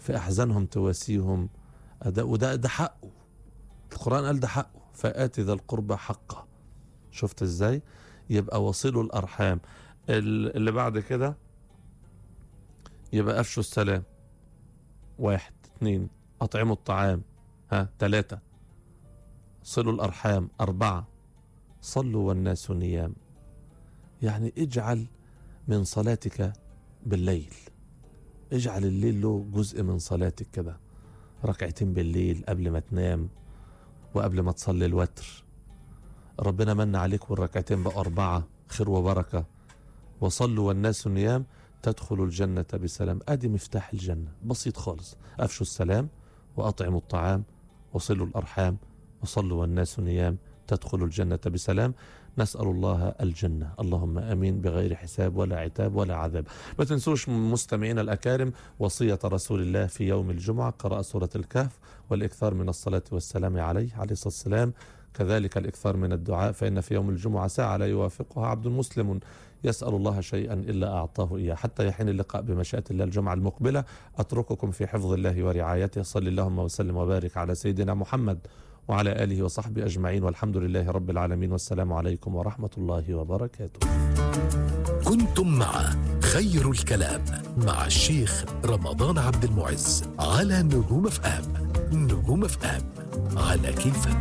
في أحزانهم تواسيهم ده وده ده حقه القرآن قال ده حقه فآت ذا القربى حقه شفت ازاي يبقى وصلوا الأرحام ال- اللي بعد كده يبقى أفشوا السلام واحد اتنين أطعموا الطعام ها تلاتة صلوا الأرحام أربعة صلوا والناس نيام يعني اجعل من صلاتك بالليل اجعل الليل له جزء من صلاتك كده ركعتين بالليل قبل ما تنام وقبل ما تصلي الوتر ربنا من عليك والركعتين بقى أربعة خير وبركة وصلوا والناس نيام تدخل الجنة بسلام أدي مفتاح الجنة بسيط خالص أفشوا السلام وأطعموا الطعام وصلوا الأرحام وصلوا والناس نيام تدخل الجنة بسلام نسأل الله الجنة اللهم أمين بغير حساب ولا عتاب ولا عذاب ما تنسوش مستمعينا الأكارم وصية رسول الله في يوم الجمعة قراءة سورة الكهف والإكثار من الصلاة والسلام عليه عليه الصلاة والسلام كذلك الإكثار من الدعاء فإن في يوم الجمعة ساعة لا يوافقها عبد مسلم يسأل الله شيئا إلا أعطاه إياه حتى يحين اللقاء بمشيئة الله الجمعة المقبلة أترككم في حفظ الله ورعايته صلى اللهم وسلم وبارك على سيدنا محمد وعلى آله وصحبه أجمعين والحمد لله رب العالمين والسلام عليكم ورحمة الله وبركاته كنتم مع خير الكلام مع الشيخ رمضان عبد المعز على نجوم اف ام نجوم اف ام على كيفك